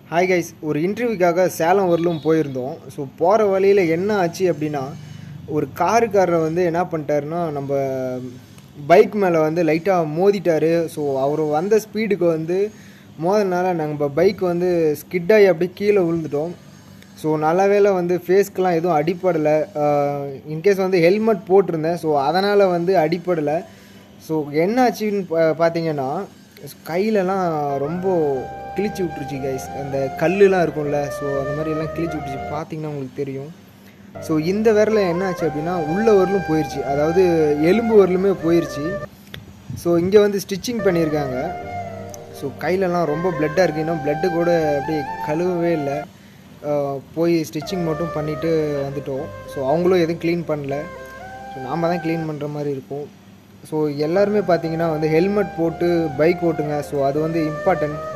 hi guys ஒரு இன்டர்வியூக்காக சேலம் வரலும் போயிருந்தோம் ஸோ போகிற வழியில் என்ன ஆச்சு அப்படின்னா ஒரு காருக்காரர் வந்து என்ன பண்ணிட்டாருன்னா நம்ம பைக் மேலே வந்து லைட்டாக மோதிட்டாரு ஸோ அவர் வந்த ஸ்பீடுக்கு வந்து மோதினால நம்ம பைக் வந்து ஸ்கிட் ஆகி அப்படியே கீழே விழுந்துட்டோம் ஸோ நல்ல வேளை வந்து ஃபேஸ்க்கெலாம் எதுவும் அடிப்படலை இன்கேஸ் வந்து ஹெல்மெட் போட்டிருந்தேன் ஸோ அதனால் வந்து அடிப்படலை ஸோ என்ன ஆச்சுன்னு பா- பார்த்தீங்கன்னா கையிலலாம் ரொம்ப கிழிச்சு விட்ருச்சு கைஸ் அந்த கல்லுலாம் இருக்கும்ல ஸோ அந்த மாதிரி எல்லாம் கிழிச்சு விட்ருச்சு பார்த்தீங்கன்னா உங்களுக்கு தெரியும் ஸோ இந்த விரல என்ன ஆச்சு அப்படின்னா உள்ள வரலும் போயிடுச்சு அதாவது எலும்பு வரலுமே போயிடுச்சு ஸோ இங்கே வந்து ஸ்டிச்சிங் பண்ணியிருக்காங்க ஸோ கையிலலாம் ரொம்ப பிளட்டாக இருக்குது இன்னும் பிளட்டு கூட அப்படியே கழுவவே இல்லை அஹ் போய் ஸ்டிச்சிங் மட்டும் பண்ணிவிட்டு வந்துட்டோம் ஸோ அவங்களும் எதுவும் க்ளீன் பண்ணல ஸோ நாம் தான் க்ளீன் பண்ணுற மாதிரி இருக்கும் ஸோ எல்லாருமே பார்த்தீங்கன்னா வந்து ஹெல்மெட் போட்டு பைக் ஓட்டுங்க ஸோ அது வந்து இம்பார்ட்டன்ட்